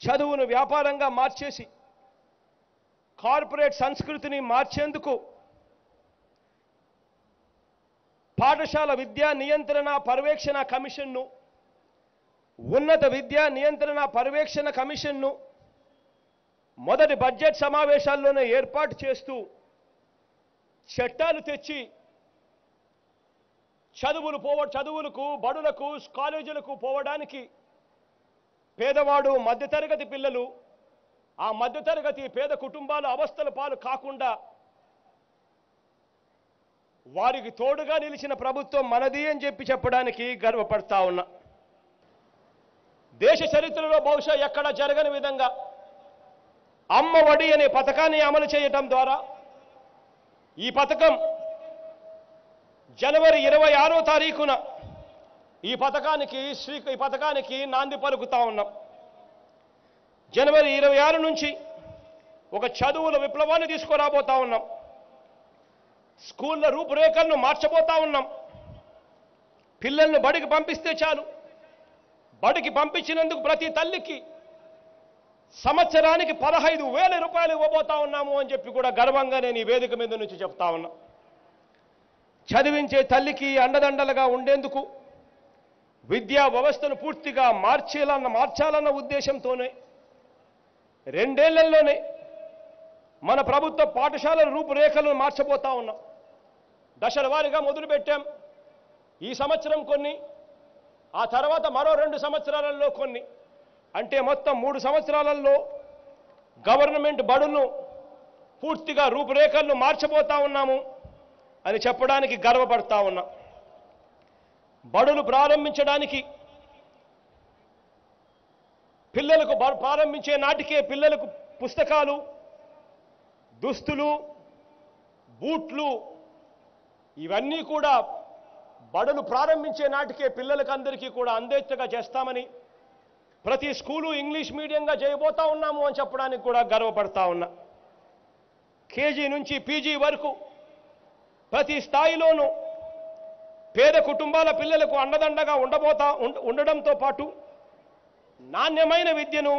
చదువును వ్యాపారంగా మార్చేసి కార్పొరేట్ సంస్కృతిని మార్చేందుకు పాఠశాల విద్యా నియంత్రణ పర్యవేక్షణ కమిషన్ను ఉన్నత విద్యా నియంత్రణ పర్యవేక్షణ కమిషన్ను మొదటి బడ్జెట్ సమావేశాల్లోనే ఏర్పాటు చేస్తూ చట్టాలు తెచ్చి చదువులు పోవ చదువులకు బడులకు కాలేజీలకు పోవడానికి పేదవాడు మధ్యతరగతి పిల్లలు ఆ మధ్యతరగతి పేద కుటుంబాలు అవస్థల పాలు కాకుండా వారికి తోడుగా నిలిచిన ప్రభుత్వం మనది అని చెప్పి చెప్పడానికి గర్వపడతా ఉన్నా దేశ చరిత్రలో బహుశా ఎక్కడ జరగని విధంగా అమ్మ ఒడి అనే పథకాన్ని అమలు చేయటం ద్వారా ఈ పథకం జనవరి ఇరవై ఆరో తారీఖున ఈ పథకానికి శ్రీ ఈ పథకానికి నాంది పలుకుతా ఉన్నాం జనవరి ఇరవై ఆరు నుంచి ఒక చదువుల విప్లవాన్ని తీసుకురాబోతా ఉన్నాం స్కూళ్ళ రూపురేఖలను మార్చబోతా ఉన్నాం పిల్లల్ని బడికి పంపిస్తే చాలు బడికి పంపించినందుకు ప్రతి తల్లికి సంవత్సరానికి పదహైదు వేల రూపాయలు ఇవ్వబోతా ఉన్నాము అని చెప్పి కూడా గర్వంగా నేను ఈ వేదిక మీద నుంచి చెప్తా ఉన్నా చదివించే తల్లికి అండదండలుగా ఉండేందుకు విద్యా వ్యవస్థను పూర్తిగా మార్చేలన్న మార్చాలన్న ఉద్దేశంతోనే రెండేళ్లలోనే మన ప్రభుత్వ పాఠశాలల రూపురేఖలను మార్చబోతా ఉన్నాం దశల వారీగా మొదలుపెట్టాం ఈ సంవత్సరం కొన్ని ఆ తర్వాత మరో రెండు సంవత్సరాలలో కొన్ని అంటే మొత్తం మూడు సంవత్సరాలలో గవర్నమెంట్ బడులను పూర్తిగా రూపురేఖలను మార్చబోతా ఉన్నాము అని చెప్పడానికి గర్వపడతా ఉన్నా బడులు ప్రారంభించడానికి పిల్లలకు బ- ప్రారంభించే నాటికే పిల్లలకు పుస్తకాలు దుస్తులు బూట్లు ఇవన్నీ కూడా బడులు ప్రారంభించే నాటికే పిల్లలకు అందరికీ కూడా అందేట్టుగా చేస్తామని ప్రతి స్కూలు ఇంగ్లీష్ మీడియంగా చేయబోతా ఉన్నాము అని చెప్పడానికి కూడా గర్వపడతా ఉన్నా కేజీ నుంచి పీజీ వరకు ప్రతి స్థాయిలోనూ పేద కుటుంబాల పిల్లలకు అండదండగా ఉండబోతా ఉండ- ఉండడంతో పాటు నాణ్యమైన విద్యను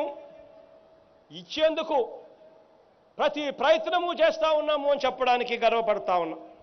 ఇచ్చేందుకు ప్రతి ప్రయత్నము చేస్తా ఉన్నాము అని చెప్పడానికి గర్వపడతా ఉన్నా